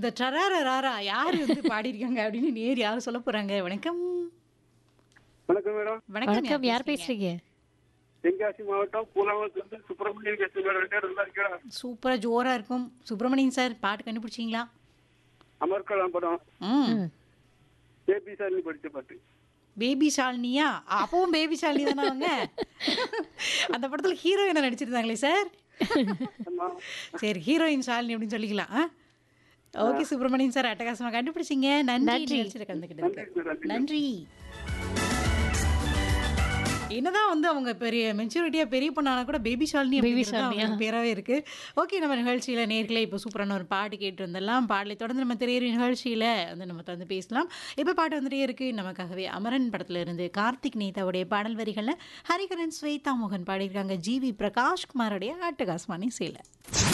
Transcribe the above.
இந்த டராரா ராரா யார் வந்து பாடியிருக்காங்க அப்படின்னு நேர் யார் சொல்ல போறாங்க வணக்கம் வணக்கம் மேடம் வணக்கம் யார் பேசுறீங்க தென்காசி மாவட்டம் பூலாவரத்துலேருந்து சுப்பிரமணியன் பேசுகிறேன் மேடம் ரெண்டு பேரும் நல்லா இருக்கா சூப்பரா ஜோரா இருக்கும் சுப்பிரமணியன் சார் பாட்டு கண்டுபிடிச்சிங்களா அமர்கலாம் படம் ம் ஏபி சார்னி படித்த பாட்டு பேபி ஷாலினியா அப்பவும் பேபி ஷாலினி தானே அவங்க அந்த படத்துல ஹீரோயினை நடிச்சிருந்தாங்களே சார் ஆமா சரி ஹீரோயின் ஷாலினி அப்படின்னு சொல்லிக்கலாம் ஓகே சுப்பிரமணியன் சார் அட்டகாசமா கண்டுபிடிச்சிங்க நன்றி நிகழ்ச்சியில் கலந்துக்கிட்டதுக்கு நன்றி நன்றி என்னதான் வந்து அவங்க பெரிய மெச்சூரிட்டியா பெரிய பொண்ணானா கூட பேபி ஷாலினி Baby அப்படிங்கிறது தான் ஷாலினியா? அவங்க பேராவே இருக்கு ஓகே நம்ம நிகழ்ச்சியில நேர்களே இப்போ சூப்பரான ஒரு பாட்டு கேட்டு வந்தெல்லாம் பாடலை தொடர்ந்து நம்ம திரையறி நிகழ்ச்சியில வந்து நம்ம தொடர்ந்து பேசலாம் இப்போ பாட்டு வந்துட்டே இருக்கு நமக்காகவே அமரன் படத்துல இருந்து கார்த்திக் நேதாவுடைய பாடல் வரிகள்ல ஹரிகரன் ஸ்வேதா மோகன் பாடியிருக்காங்க ஜி வி பிரகாஷ் குமாரோடைய அட்டகாசமான சேலை